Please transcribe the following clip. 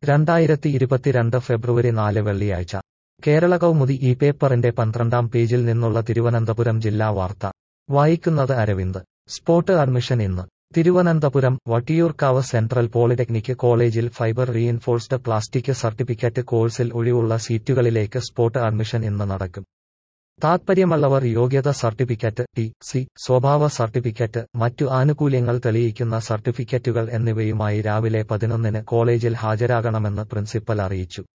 രണ്ടായിരത്തി ഇരുപത്തിരണ്ട് ഫെബ്രുവരി നാല് വെള്ളിയാഴ്ച കേരള കൗമുദി ഈ പേപ്പറിന്റെ പന്ത്രണ്ടാം പേജിൽ നിന്നുള്ള തിരുവനന്തപുരം ജില്ലാ വാർത്ത വായിക്കുന്നത് അരവിന്ദ് സ്പോട്ട് അഡ്മിഷൻ ഇന്ന് തിരുവനന്തപുരം വട്ടിയൂർക്കാവ് സെൻട്രൽ പോളിടെക്നിക് കോളേജിൽ ഫൈബർ റീഇൻഫോഴ്സ്ഡ് പ്ലാസ്റ്റിക് സർട്ടിഫിക്കറ്റ് കോഴ്സിൽ ഒഴിവുള്ള സീറ്റുകളിലേക്ക് സ്പോട്ട് അഡ്മിഷൻ ഇന്ന് നടക്കും താത്പര്യമുള്ളവർ യോഗ്യത സർട്ടിഫിക്കറ്റ് ടി സി സ്വഭാവ സർട്ടിഫിക്കറ്റ് മറ്റു ആനുകൂല്യങ്ങൾ തെളിയിക്കുന്ന സർട്ടിഫിക്കറ്റുകൾ എന്നിവയുമായി രാവിലെ പതിനൊന്നിന് കോളേജിൽ ഹാജരാകണമെന്ന് പ്രിൻസിപ്പൽ അറിയിച്ചു